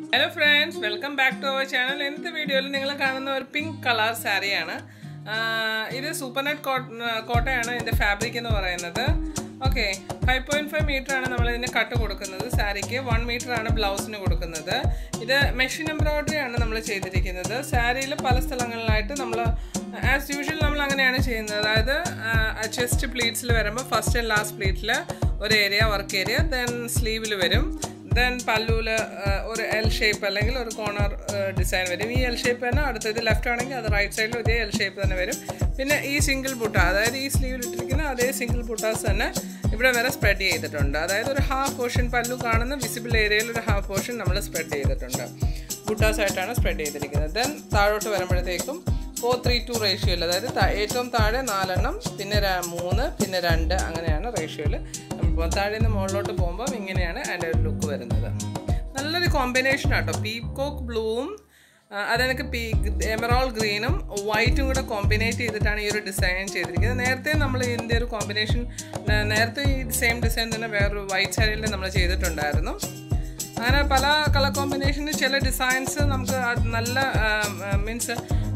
hello friends welcome back to our channel ഇന്നത്തെ വീഡിയോയിൽ നിങ്ങൾ കാണുന്ന ഒരു പിങ്ക് കളർ സാരിയാണ് ഇത് സൂപ്പർ നെറ്റ് കോട്ടയാണ് ഇതിൻ്റെ ഫാബ്രിക് എന്ന് പറയുന്നത് okay five point five metre ആണ് നമ്മൾ ഇതിന് കട്ട് കൊടുക്കുന്നത് സാരിക്ക് വൺ മീറ്റർ ആണ് ബ്ലൗസിന് കൊടുക്കുന്നത് ഇത് മെഷീൻ എംബ്രോയ്ഡറി ആണ് നമ്മൾ ചെയ്തിരിക്കുന്നത് സാരിയിൽ പല സ്ഥലങ്ങളിലായിട്ട് നമ്മൾ ആസ് യൂഷ്വൽ നമ്മൾ അങ്ങനെയാണ് ചെയ്യുന്നത് അതായത് ചെസ്റ്റ് പ്ലീറ്റ്സിൽ വരുമ്പോൾ ഫസ്റ്റ് ആൻഡ് ലാസ്റ്റ് പ്ലീറ്റിൽ ഒരു ഏരിയ വർക്ക് ഏരിയ ദെൻ സ്ലീവിൽ വരും ദെൻ പല്ലൂല് ഒരു എൽ ഷേപ്പ് അല്ലെങ്കിൽ ഒരു കോർണർ ഡിസൈൻ വരും ഈ എൽ ഷേപ്പ് തന്നെ അടുത്തത് ലെഫ്റ്റ് ആണെങ്കിൽ അത് റൈറ്റ് സൈഡിൽ ഇതേ എൽ ഷേപ്പ് തന്നെ വരും പിന്നെ ഈ സിംഗിൾ ബുട്ട അതായത് ഈ സ്ലീവിൽ ഇട്ടിരിക്കുന്ന അതേ സിംഗിൾ ബുട്ടാസ് തന്നെ ഇവിടെ വരെ സ്പ്രെഡ് ചെയ്തിട്ടുണ്ട് അതായത് ഒരു ഹാഫ് പോർഷൻ പല്ലു കാണുന്ന വിസിബിൾ ഏരിയയിൽ ഒരു ഹാഫ് പോർഷൻ നമ്മൾ സ്പ്രെഡ് ചെയ്തിട്ടുണ്ട് ബുട്ടാസ് ആയിട്ടാണ് സ്പ്രെഡ് ചെയ്തിരിക്കുന്നത് ദെൻ താഴോട്ട് വരുമ്പോഴത്തേക്കും ഫോർ ത്രീ ടു റേഷ്യോയിൽ അതായത് ഏറ്റവും താഴെ നാലെണ്ണം പിന്നെ മൂന്ന് പിന്നെ രണ്ട് അങ്ങനെയാണ് റേഷ്യോയിൽ നമ്മൾ താഴെ നിന്ന് മുകളിലോട്ട് പോകുമ്പോൾ ഇങ്ങനെയാണ് അതിൻ്റെ ഒരു ലുക്ക് വരുന്നത് നല്ലൊരു കോമ്പിനേഷൻ ആട്ടോ പീകോക്ക് ബ്ലൂവും അതെനിക്ക് പീ എമറോൾ ഗ്രീനും വൈറ്റും കൂടെ കോമ്പിനേറ്റ് ചെയ്തിട്ടാണ് ഈ ഒരു ഡിസൈൻ ചെയ്തിരിക്കുന്നത് നേരത്തെ നമ്മൾ ഇതിൻ്റെ ഒരു കോമ്പിനേഷൻ നേരത്തെ ഈ സെയിം ഡിസൈൻ തന്നെ വേറൊരു വൈറ്റ് സാരിയിൽ നമ്മൾ ചെയ്തിട്ടുണ്ടായിരുന്നു അങ്ങനെ പല കളർ കോമ്പിനേഷന് ചില ഡിസൈൻസ് നമുക്ക് നല്ല മീൻസ്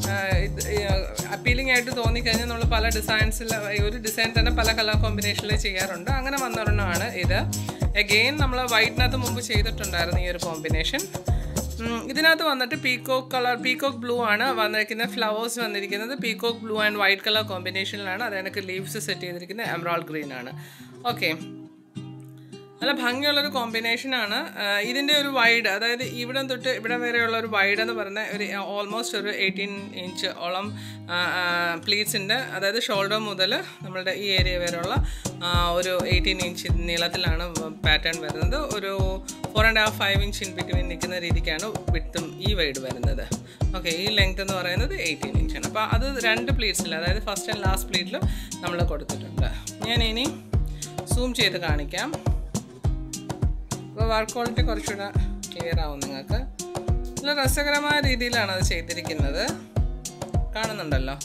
അപ്പീലിംഗ് ആയിട്ട് തോന്നിക്കഴിഞ്ഞാൽ നമ്മൾ പല ഡിസൈൻസിൽ ഒരു ഡിസൈൻ തന്നെ പല കളർ കോമ്പിനേഷനിൽ ചെയ്യാറുണ്ട് അങ്ങനെ വന്നൊരെണ്ണമാണ് ഇത് എഗെയിൻ നമ്മൾ വൈറ്റിനകത്ത് മുമ്പ് ചെയ്തിട്ടുണ്ടായിരുന്നു ഈ ഒരു കോമ്പിനേഷൻ ഇതിനകത്ത് വന്നിട്ട് പീകോക്ക് കളർ പീകോക്ക് ബ്ലൂ ആണ് വന്നിരിക്കുന്നത് ഫ്ലവേഴ്സ് വന്നിരിക്കുന്നത് peacock blue and white colour കോമ്പിനേഷനിലാണ് അത് എനിക്ക് ലീവ്സ് സെറ്റ് ചെയ്തിരിക്കുന്നത് എമറാൾ ഗ്രീൻ ആണ് ഓക്കെ നല്ല ഭംഗിയുള്ളൊരു കോമ്പിനേഷനാണ് ഇതിൻ്റെ ഒരു വൈഡ് അതായത് ഇവിടെ തൊട്ട് ഇവിടെ വരെയുള്ള ഒരു വൈഡ് എന്ന് പറഞ്ഞ ഒരു ഓൾമോസ്റ്റ് ഒരു എയ്റ്റീൻ ഇഞ്ച് ഓളം പ്ലീറ്റ്സിൻ്റെ അതായത് ഷോൾഡർ മുതൽ നമ്മളുടെ ഈ ഏരിയ വരെയുള്ള ഒരു എയ്റ്റീൻ ഇഞ്ച് നീളത്തിലാണ് പാറ്റേൺ വരുന്നത് ഒരു four and half five inch in between നിൽക്കുന്ന രീതിക്കാണ് വിട്ടും ഈ വൈഡ് വരുന്നത് ഓക്കെ ഈ ലെങ്ത് എന്ന് പറയുന്നത് എയ്റ്റീൻ ഇഞ്ചാണ് അപ്പോൾ അത് രണ്ട് പ്ലീറ്റ്സിൽ അതായത് ഫസ്റ്റ് ആൻഡ് ലാസ്റ്റ് പ്ലീറ്റിലും നമ്മൾ കൊടുത്തിട്ടുണ്ട് ഞാൻ ഇനി സൂം ചെയ്ത് കാണിക്കാം അപ്പോൾ വർക്ക് ക്വാളിറ്റി കുറച്ചുകൂടെ ക്ലിയർ ആവും നിങ്ങൾക്ക് നല്ല രസകരമായ രീതിയിലാണ് അത് ചെയ്തിരിക്കുന്നത് കാണുന്നുണ്ടല്ലോ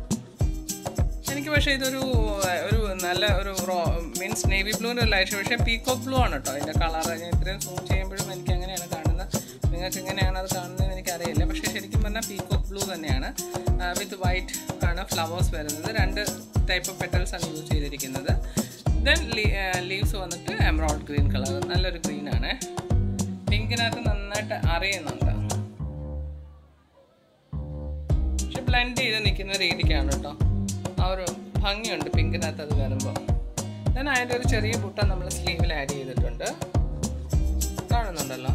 എനിക്ക് പക്ഷേ ഇതൊരു ഒരു നല്ല ഒരു റോ മീൻസ് നേവി ബ്ലൂവിൻ്റെ ഒരു ലൈറ്റ് പക്ഷേ പീക്കോക്ക് ബ്ലൂ ആണ് കേട്ടോ അതിൻ്റെ കളർ ഞാൻ ഇത്രയും സൂം ചെയ്യുമ്പോഴും എനിക്ക് അങ്ങനെയാണ് കാണുന്നത് നിങ്ങൾക്ക് എങ്ങനെയാണ് അത് കാണുന്നത് എനിക്കറിയില്ല പക്ഷേ ശരിക്കും പറഞ്ഞാൽ പീക്കോക്ക് ബ്ലൂ തന്നെയാണ് വിത്ത് വൈറ്റ് ആണ് ഫ്ലവേഴ്സ് വരുന്നത് രണ്ട് ടൈപ്പ് ഓഫ് പെറ്റൽസ് ആണ് യൂസ് ചെയ്തിരിക്കുന്നത് ദെൻ ലീവ്സ് വന്നിട്ട് എമറോൾഡ് ഗ്രീൻ കളർ നല്ലൊരു ഗ്രീൻ ആണ് പിങ്കിനകത്ത് നന്നായിട്ട് അറിയുന്നുണ്ട് പക്ഷെ ബ്ലെൻഡ് ചെയ്ത് നിൽക്കുന്ന രീതിക്കാണ് കേട്ടോ ആ ഒരു ഭംഗിയുണ്ട് പിങ്കിനകത്ത് അത് വരുമ്പോൾ ദെൻ അതിൻ്റെ ഒരു ചെറിയ ബുട്ട നമ്മൾ സ്ലീവിൽ ആഡ് ചെയ്തിട്ടുണ്ട് കാണുന്നുണ്ടല്ലോ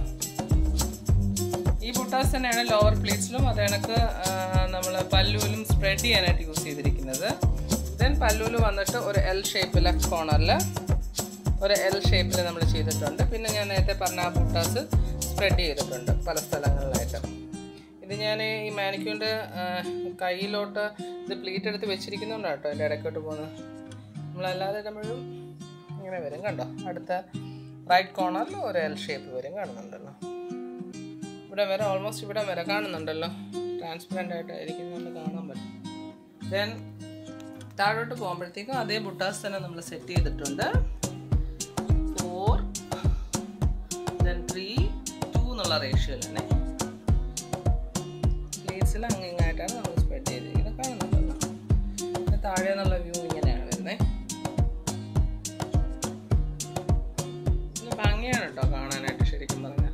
ഈ ബുട്ടാസ് തന്നെയാണ് ലോവർ പ്ലീറ്റ്സിലും അത് കണക്ക് നമ്മൾ പല്ലുവിലും സ്പ്രെഡ് ചെയ്യാനായിട്ട് യൂസ് ചെയ്തിരിക്കുന്നത് ദെൻ പല്ലൂല് വന്നിട്ട് ഒരു എൽ ഷേപ്പ് ലെഫ്റ്റ് കോർണറിൽ ഒരു എൽ ഷേപ്പിൽ നമ്മൾ ചെയ്തിട്ടുണ്ട് പിന്നെ ഞാൻ നേരത്തെ പറഞ്ഞ ആ ബൂട്ടാസ് സ്പ്രെഡ് ചെയ്തിട്ടുണ്ട് പല സ്ഥലങ്ങളിലായിട്ട് ഇത് ഞാൻ ഈ മാനിക്യൂൻ്റെ കയ്യിലോട്ട് ഇത് പ്ലീറ്റ് എടുത്ത് വെച്ചിരിക്കുന്നുണ്ട് കേട്ടോ എൻ്റെ ഇടയ്ക്കോട്ട് പോകുന്നത് നമ്മളല്ലാതെ ഇടുമ്പോഴും ഇങ്ങനെ വരും കണ്ടോ അടുത്ത റൈറ്റ് കോർണറിൽ ഒരു എൽ ഷേപ്പ് വരും കാണുന്നുണ്ടല്ലോ ഇവിടെ വരെ ഓൾമോസ്റ്റ് ഇവിടെ വരെ കാണുന്നുണ്ടല്ലോ ട്രാൻസ്പെറൻ്റ് ആയിട്ട് ഇരിക്കുന്നുണ്ട് കാണാൻ പറ്റും ദെൻ താഴോട്ട് പോകുമ്പോഴത്തേക്കും അതേ ബുട്ടാസ് തന്നെ നമ്മൾ സെറ്റ് ചെയ്തിട്ടുണ്ട് ഫോർ ദെൻ ത്രീ ടു എന്നുള്ള റേഷ്യോയിലാണ് പ്ലേസിൽ അങ്ങിങ്ങായിട്ടാണ് നമ്മൾ സ്പ്രെഡ് ചെയ്തിരിക്കുന്നത് കാണുന്നുണ്ടല്ലോ താഴെ നിന്നുള്ള വ്യൂ ഇങ്ങനെയാണ് വരുന്നത് ഭംഗിയാണ് കേട്ടോ കാണാനായിട്ട് ശരിക്കും പറഞ്ഞാൽ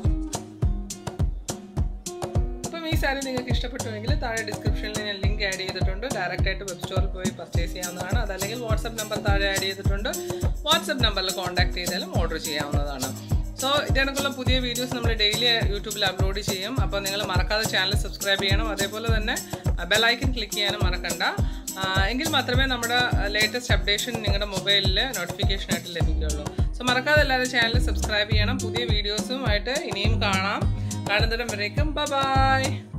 അപ്പം ഈ സാരി നിങ്ങൾക്ക് ഇഷ്ടപ്പെട്ടുവെങ്കിൽ താഴെ ഡിസ്ക്രിപ്ഷനിൽ ഞാൻ ലിങ്ക് ആഡ് ചെയ്തിട്ടുണ്ട് ഡയറക്റ്റ് ആയിട്ട് വെബ് സ്റ്റോറിൽ പോയി പർച്ചേസ് ചെയ്യാവുന്നതാണ് അതല്ലെങ്കിൽ വാട്സപ്പ് നമ്പർ താഴെ ആഡ് ചെയ്തിട്ടുണ്ട് വാട്സപ്പ് നമ്പറിൽ കോൺടാക്ട് ചെയ്താലും ഓർഡർ ചെയ്യാവുന്നതാണ് സോ ഇതിനൊക്കെയുള്ള പുതിയ വീഡിയോസ് നമ്മൾ ഡെയിലി യൂട്യൂബിൽ അപ്ലോഡ് ചെയ്യും അപ്പോൾ നിങ്ങൾ മറക്കാതെ ചാനൽ സബ്സ്ക്രൈബ് ചെയ്യണം അതേപോലെ തന്നെ ബെലൈക്കൻ ക്ലിക്ക് ചെയ്യാനും മറക്കണ്ട എങ്കിൽ മാത്രമേ നമ്മുടെ ലേറ്റസ്റ്റ് അപ്ഡേഷൻ നിങ്ങളുടെ മൊബൈലിൽ നോട്ടിഫിക്കേഷനായിട്ട് ലഭിക്കുകയുള്ളൂ സോ മറക്കാതെ എല്ലാവരും ചാനൽ സബ്സ്ക്രൈബ് ചെയ്യണം പുതിയ വീഡിയോസുമായിട്ട് ഇനിയും കാണാം കാണുന്നിടം വരേക്കും ബൈ